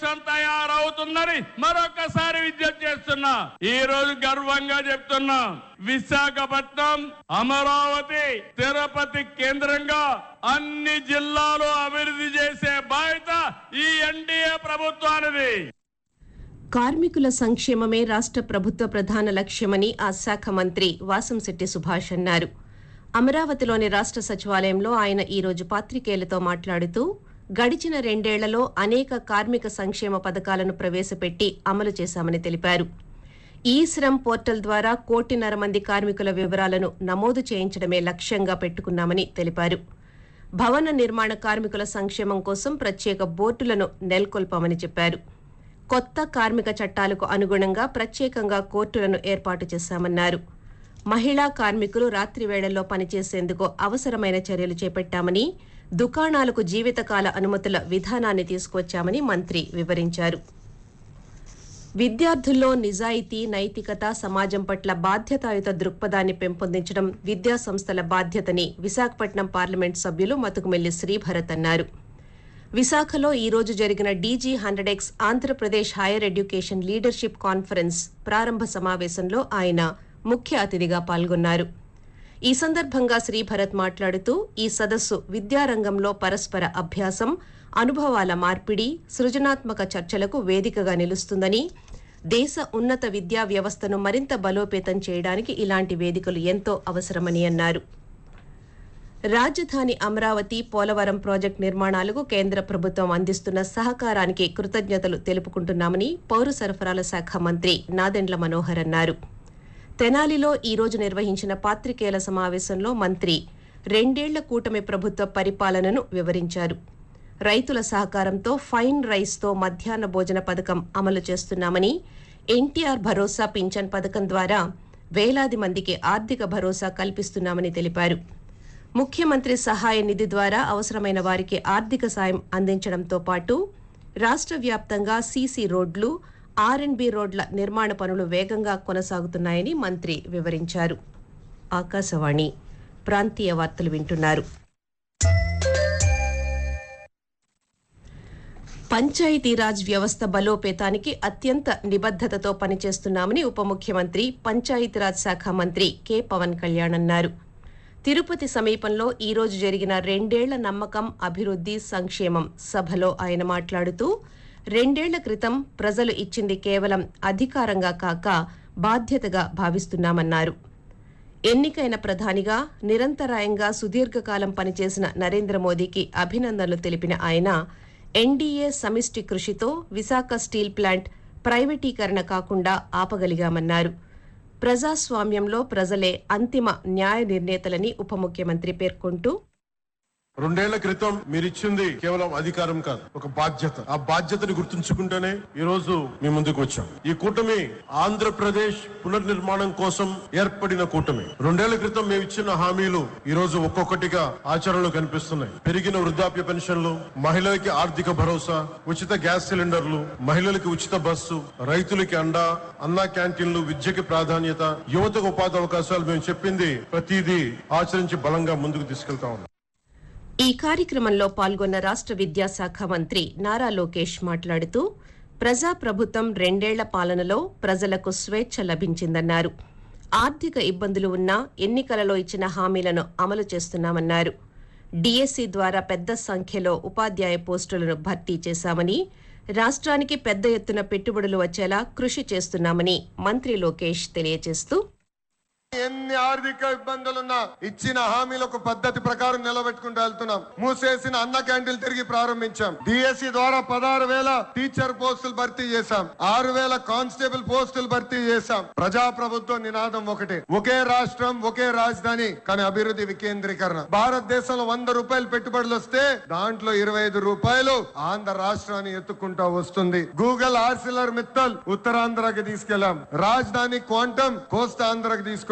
రాష్ట్రం తయారవుతుందని మరొకసారి విజ్ఞప్తి చేస్తున్నా ఈ రోజు గర్వంగా చెప్తున్నా విశాఖపట్నం అమరావతి తిరుపతి కేంద్రంగా అన్ని జిల్లాలు అభివృద్ధి చేసే బాధ్యత ఈ ఎన్డీఏ ప్రభుత్వానిది కార్మికుల సంక్షేమమే రాష్ట్ర ప్రభుత్వ ప్రధాన లక్ష్యమని ఆ శాఖ మంత్రి వాసంశెట్టి సుభాష్ అన్నారు అమరావతిలోని రాష్ట్ర సచివాలయంలో ఆయన ఈ రోజు పాత్రికేయులతో మాట్లాడుతూ గడిచిన రెండేళ్లలో అనేక కార్మిక సంక్షేమ పథకాలను ప్రవేశపెట్టి అమలు చేశామని తెలిపారు ఈ శ్రమ్ పోర్టల్ ద్వారా కోటిన్నర మంది కార్మికుల వివరాలను నమోదు చేయించడమే లక్ష్యంగా పెట్టుకున్నామని తెలిపారు భవన నిర్మాణ కార్మికుల సంక్షేమం కోసం ప్రత్యేక బోర్డులను నెలకొల్పామని చెప్పారు కొత్త కార్మిక చట్టాలకు అనుగుణంగా ప్రత్యేకంగా కోర్టులను ఏర్పాటు చేశామన్నారు మహిళా కార్మికులు రాత్రి వేళల్లో పనిచేసేందుకు అవసరమైన చర్యలు చేపట్టామని దుకాణాలకు జీవితకాల అనుమతుల విధానాన్ని తీసుకొచ్చామని మంత్రి వివరించారు విద్యార్థుల్లో నిజాయితీ నైతికత సమాజం పట్ల బాధ్యతాయుత దృక్పథాన్ని పెంపొందించడం విద్యా సంస్థల బాధ్యతని విశాఖపట్నం పార్లమెంట్ సభ్యులు మతుకుమెల్లి శ్రీభరత్ అన్నారు విశాఖలో ఈ రోజు జరిగిన DG hundred X Andhra Pradesh higher education leadership conference ప్రారంభ సమావేశంలో ఆయన ముఖ్య అతిథిగా పాల్గొన్నారు ఈ సందర్భంగా శ్రీభరత్ మాట్లాడుతూ ఈ సదస్సు విద్యారంగంలో పరస్పర అభ్యాసం అనుభవాల మార్పిడి సృజనాత్మక చర్చలకు వేదికగా నిలుస్తుందని దేశ ఉన్నత విద్యా వ్యవస్థను మరింత బలోపేతం చేయడానికి ఇలాంటి వేదికలు ఎంతో అవసరమని అన్నారు రాజధాని అమరావతి పోలవరం ప్రాజెక్టు నిర్మాణాలకు కేంద్ర ప్రభుత్వం అందిస్తున్న సహకారానికి కృతజ్ఞతలు తెలుపుకుంటున్నామని పౌర సరఫరాల శాఖ మంత్రి నాదెండ్ల మనోహర్ అన్నారు తెనాలిలో ఈ రోజు నిర్వహించిన పాత్రికేయుల సమావేశంలో మంత్రి రెండేళ్ల కూటమి ప్రభుత్వ పరిపాలనను వివరించారు రైతుల సహకారంతో ఫైన్ రైస్తో మధ్యాహ్న భోజన పథకం అమలు చేస్తున్నామని ఎన్టీఆర్ భరోసా పింఛన్ పథకం ద్వారా వేలాది మందికి ఆర్థిక భరోసా కల్పిస్తున్నామని తెలిపారు ముఖ్యమంత్రి సహాయ నిధి ద్వారా అవసరమైన వారికి ఆర్థిక సాయం అందించడంతో పాటు రాష్ట్ర వ్యాప్తంగా సీసీ రోడ్లు ఆర్ఎండ్బి రోడ్ల నిర్మాణ పనులు వేగంగా కొనసాగుతున్నాయని మంత్రి వివరించారు ఆకాశవాణి ప్రాంతీయ వార్తలు వింటున్నారు పంచాయతీరాజ్ వ్యవస్థ బలోపేతానికి అత్యంత నిబద్దతతో పనిచేస్తున్నామని ఉప ముఖ్యమంత్రి పంచాయతీరాజ్ శాఖ మంత్రి కె పవన్ కళ్యాణ్ అన్నారు తిరుపతి సమీపంలో ఈ రోజు జరిగిన రెండేళ్ల నమ్మకం అభివృద్ధి సంక్షేమం సభలో ఆయన మాట్లాడుతూ రెండేళ్ల క్రితం ప్రజలు ఇచ్చింది కేవలం అధికారంగా కాక బాధ్యతగా భావిస్తున్నామన్నారు ఎన్నికైన ప్రధానిగా నిరంతరాయంగా సుదీర్ఘకాలం పనిచేసిన నరేంద్ర మోదీకి అభినందనలు తెలిపిన ఆయన ఎన్డీఏ సమిష్టి కృషితో విశాఖ స్టీల్ ప్లాంట్ ప్రైవేటీకరణ కాకుండా ఆపగలిగామన్నారు ప్రజాస్వామ్యంలో ప్రజలే అంతిమ న్యాయ నిర్ణేతలని ఉప ముఖ్యమంత్రి పేర్కొంటూ రెండేళ్ల క్రితం మీరిచ్చింది కేవలం అధికారం కాదు ఒక బాధ్యత ఆ బాధ్యతని గుర్తుంచుకుంటేనే ఈ రోజు మీ ముందుకు వచ్చాం ఈ కూటమి ఆంధ్రప్రదేశ్ పునర్నిర్మాణం కోసం ఏర్పడిన కూటమి రెండేళ్ల క్రితం మేము ఇచ్చిన హామీలు ఈ రోజు ఒక్కొక్కటిగా ఆచరణలో కనిపిస్తున్నాయి పెరిగిన వృద్ధాప్య పెన్షన్లు మహిళలకి ఆర్థిక భరోసా ఉచిత గ్యాస్ సిలిండర్లు మహిళలకి ఉచిత బస్సు రైతులకి అండా అన్నా క్యాంటీన్లు విద్యకి ప్రాధాన్యత యువతకు ఉపాధి అవకాశాలు మేము చెప్పింది ప్రతిదీ ఆచరించి బలంగా ముందుకు తీసుకెళ్తా ఉన్నాం ఈ కార్యక్రమంలో పాల్గొన్న రాష్ట్ర విద్యాశాఖ మంత్రి నారా లోకేష్ మాట్లాడుతూ ప్రజా ప్రభుత్వం రెండేళ్ల పాలనలో ప్రజలకు స్వేచ్ఛ లభించిందన్నారు ఆర్థిక ఇబ్బందులు ఉన్నా ఎన్నికలలో ఇచ్చిన హామీలను అమలు చేస్తున్నామన్నారు డిఎస్సి ద్వారా పెద్ద సంఖ్యలో ఉపాధ్యాయ పోస్టులను భర్తీ చేశామని రాష్ట్రానికి పెద్ద ఎత్తున పెట్టుబడులు వచ్చేలా కృషి చేస్తున్నామని మంత్రి లోకేష్ తెలియజేస్తూ ఎన్ని ఆర్థిక ఇబ్బందులున్నా ఇచ్చిన హామీలకు పద్ధతి ప్రకారం నిలబెట్టుకుంటూ వెళ్తున్నాం మూసేసిన అన్న క్యాంటీన్లు తిరిగి ప్రారంభించాం డిఎస్సి ద్వారా పదహారు వేల టీచర్ పోస్టులు భర్తీ చేశాం ఆరు వేల కానిస్టేబుల్ పోస్టులు భర్తీ చేశాం ప్రజా ప్రభుత్వం నినాదం ఒకటే ఒకే రాష్ట్రం ఒకే రాజధాని కానీ అభివృద్ధి వికేంద్రీకరణ భారతదేశంలో వంద రూపాయలు పెట్టుబడులు వస్తే దాంట్లో ఇరవై ఐదు రూపాయలు ఆంధ్ర రాష్ట్రాన్ని ఎత్తుకుంటా వస్తుంది గూగుల్ ఆర్సిలర్ మిత్తల్ ఉత్తరాంధ్రకి తీసుకెళ్లాం రాజధాని క్వాంటం కోస్తాంధ్రకి తీసుకొచ్చాం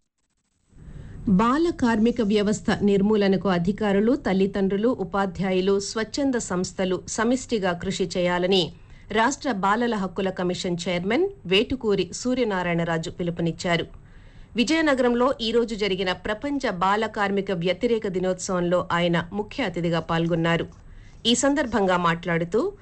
బాల కార్మిక వ్యవస్థ నిర్మూలనకు అధికారులు తల్లిదండ్రులు ఉపాధ్యాయులు స్వచ్ఛంద సంస్థలు సమిష్టిగా కృషి చేయాలని రాష్ట్ర బాలల హక్కుల కమిషన్ చైర్మన్ వేటుకూరి సూర్యనారాయణరాజు పిలుపునిచ్చారు విజయనగరంలో ఈ రోజు జరిగిన ప్రపంచ బాల కార్మిక వ్యతిరేక దినోత్సవంలో ఆయన ముఖ్య అతిథిగా పాల్గొన్నారు ఈ సందర్భంగా మాట్లాడుతూ